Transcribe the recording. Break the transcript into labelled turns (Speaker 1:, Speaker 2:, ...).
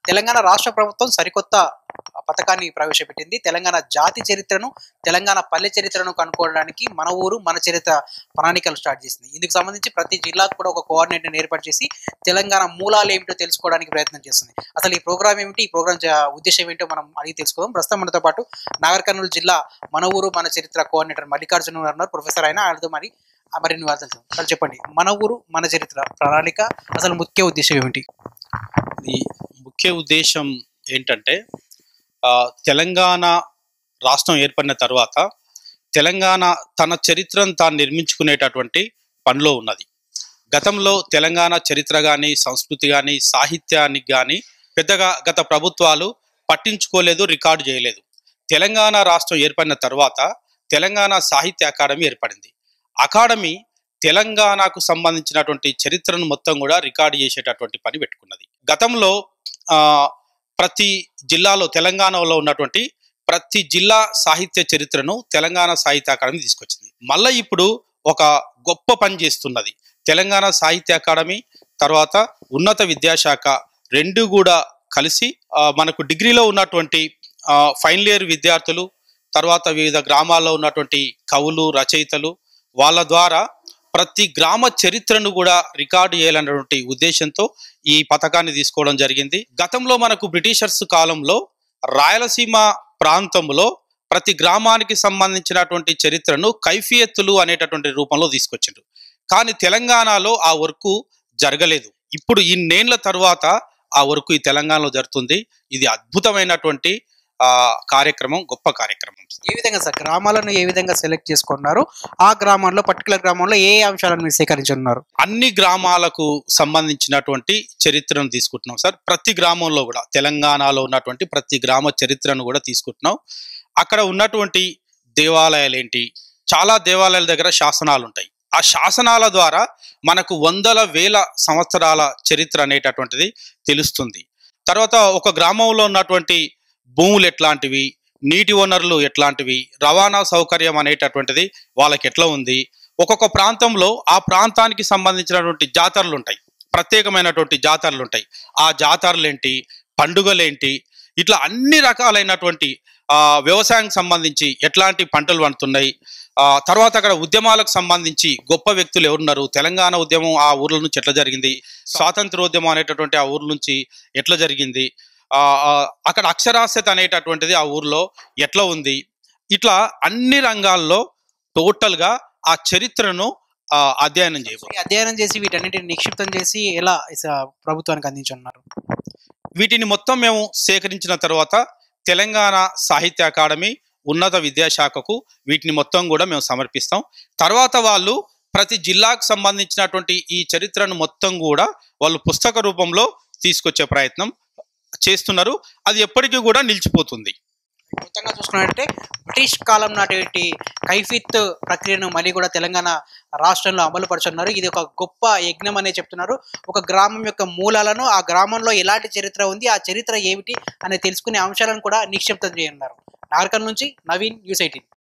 Speaker 1: తెలంగాణ రాష్ట్ర ప్రభుత్వం సరికొత్త పథకాన్ని ప్రవేశపెట్టింది తెలంగాణ జాతి చరిత్రను తెలంగాణ పల్లె చరిత్రను కనుక్కోవడానికి మన ఊరు మన చరిత్ర ప్రణాళికలు స్టార్ట్ చేసింది ఇందుకు సంబంధించి ప్రతి జిల్లాకు కూడా ఒక కోఆర్డినేటర్ ఏర్పాటు చేసి తెలంగాణ మూలాలు ఏమిటో తెలుసుకోవడానికి ప్రయత్నం చేస్తుంది అసలు ఈ ప్రోగ్రామ్ ఏమిటి ఈ ప్రోగ్రామ్ జ- ఉద్దేశం ఏంటో మనం అడిగి తెలుసుకోదాం ప్రస్తుతం మనతో పాటు నాగర్ కర్నూలు జిల్లా మన ఊరు మన చరిత్ర కోఆర్డినేటర్ మల్లికార్జున గారు ఉన్నారు ప్రొఫెసర్ అయినా ఆయనతో మరి ఆ మరిన్ని వార్తలు తెలుసుకుందాం. అసలు చెప్పండి మన ఊరు మన చరిత్ర ప్రణాళిక అసలు ముఖ్య ఉద్దేశం ఏమిటి
Speaker 2: ఈ ముఖ్య ఉద్దేశం ఏంటంటే ఆ, తెలంగాణ రాష్ట్రం ఏర్పడిన తర్వాత తెలంగాణ తన చరిత్రను తాను నిర్మించుకునేటటువంటి పనిలో ఉన్నది గతంలో తెలంగాణ చరిత్ర కానీ సంస్కృతి కానీ సాహిత్యానికి కానీ పెద్దగా గత ప్రభుత్వాలు పట్టించుకోలేదు రికార్డు చేయలేదు తెలంగాణ రాష్ట్రం ఏర్పడిన తర్వాత తెలంగాణ సాహిత్య అకాడమీ ఏర్పడింది అకాడమీ తెలంగాణకు సంబంధించినటువంటి చరిత్రను మొత్తం కూడా రికార్డు చేసేటటువంటి పని పెట్టుకున్నది గతంలో ఆ, ప్రతి జిల్లాలో తెలంగాణలో ఉన్నటువంటి ప్రతి జిల్లా సాహిత్య చరిత్రను తెలంగాణ సాహిత్య అకాడమీ తీసుకొచ్చింది మళ్ళీ ఇప్పుడు ఒక గొప్ప పని చేస్తున్నది తెలంగాణ సాహిత్య అకాడమీ తర్వాత ఉన్నత విద్యాశాఖ రెండు కూడా కలిసి ఆ, మనకు డిగ్రీలో ఉన్నటువంటి ఆ, ఫైనల్ ఇయర్ విద్యార్థులు తర్వాత వివిధ గ్రామాల్లో ఉన్నటువంటి కవులు రచయితలు వాళ్ళ ద్వారా ప్రతి గ్రామ చరిత్రను కూడా రికార్డు చేయాలన్నటువంటి ఉద్దేశంతో ఈ పథకాన్ని తీసుకోవడం జరిగింది గతంలో మనకు బ్రిటిషర్స్ కాలంలో రాయలసీమ ప్రాంతంలో ప్రతి గ్రామానికి సంబంధించినటువంటి చరిత్రను కైఫియత్తులు అనేటటువంటి రూపంలో తీసుకొచ్చిండ్రు కానీ తెలంగాణలో ఆ వర్క్ జరగలేదు ఇప్పుడు ఇన్నేళ్ల తర్వాత ఆ వర్క్ ఈ తెలంగాణలో జరుగుతుంది ఇది అద్భుతమైనటువంటి ఆ కార్యక్రమం గొప్ప కార్యక్రమం
Speaker 1: ఏ విధంగా సార్ గ్రామాలను ఏ విధంగా సెలెక్ట్ చేసుకున్నారు ఆ గ్రామంలో పర్టికులర్ గ్రామంలో ఏ అంశాలను మీరు సేకరించున్నారు
Speaker 2: అన్ని గ్రామాలకు సంబంధించినటువంటి చరిత్రను తీసుకుంటున్నాం సార్ ప్రతి గ్రామంలో కూడా తెలంగాణలో ఉన్నటువంటి ప్రతి గ్రామ చరిత్రను కూడా తీసుకుంటున్నాం అక్కడ ఉన్నటువంటి దేవాలయాలు ఏంటి చాలా దేవాలయాల దగ్గర శాసనాలు ఉంటాయి ఆ శాసనాల ద్వారా మనకు వందల వేల సంవత్సరాల చరిత్ర అనేటటువంటిది తెలుస్తుంది తర్వాత ఒక గ్రామంలో ఉన్నటువంటి భూములు ఎట్లాంటివి నీటి వనరులు ఎట్లాంటివి రవాణా సౌకర్యం అనేటటువంటిది వాళ్ళకి ఎట్లా ఉంది ఒక్కొక్క ప్రాంతంలో ఆ ప్రాంతానికి సంబంధించినటువంటి జాతరలు ఉంటాయి ప్రత్యేకమైనటువంటి జాతరలు ఉంటాయి ఆ జాతరలు ఏంటి పండుగలేంటి ఇట్లా అన్ని రకాలైనటువంటి ఆ, వ్యవసాయానికి సంబంధించి ఎట్లాంటి పంటలు పండుతున్నాయి ఆ, తర్వాత అక్కడ ఉద్యమాలకు సంబంధించి గొప్ప వ్యక్తులు ఎవరున్నారు తెలంగాణ ఉద్యమం ఆ ఊర్ల నుంచి ఎట్లా జరిగింది స్వాతంత్రోద్యమం అనేటటువంటి ఆ ఊర్ల నుంచి ఎట్లా జరిగింది ఆ, ఆ, అక్కడ అక్షరాస్యత అనేటటువంటిది ఆ ఊర్లో ఎట్లా ఉంది ఇట్లా అన్ని రంగాల్లో టోటల్గా ఆ చరిత్రను ఆ, అధ్యయనం చేయబోతుంది
Speaker 1: ఈ అధ్యయనం చేసి వీటన్నిటిని నిక్షిప్తం చేసి ఎలా స- ప్రభుత్వానికి అందించున్నారు
Speaker 2: వీటిని మొత్తం మేము సేకరించిన తర్వాత తెలంగాణ సాహిత్య అకాడమీ ఉన్నత విద్యాశాఖకు వీటిని మొత్తం కూడా మేము సమర్పిస్తాం తర్వాత వాళ్ళు ప్రతి జిల్లాకు సంబంధించినటువంటి ఈ చరిత్రను మొత్తం కూడా వాళ్ళు పుస్తక రూపంలో తీసుకొచ్చే ప్రయత్నం చేస్తున్నారు అది ఎప్పటికీ కూడా నిలిచిపోతుంది
Speaker 1: మొత్తంగా చూసుకున్నట్టే బ్రిటిష్ కాలం నాటి కైఫిత్ ప్రక్రియను మళ్ళీ కూడా తెలంగాణ రాష్ట్రంలో అమలు పరుచున్నారు ఇది ఒక గొప్ప యజ్ఞం అనే చెప్తున్నారు ఒక గ్రామం యొక్క మూలాలను ఆ గ్రామంలో ఎలాంటి చరిత్ర ఉంది ఆ చరిత్ర ఏమిటి అని తెలుసుకునే అంశాలను కూడా నిక్షిప్తం చేయనున్నారు నాగరికల్ నుంచి నవీన్ యూస్ ఎయిటీన్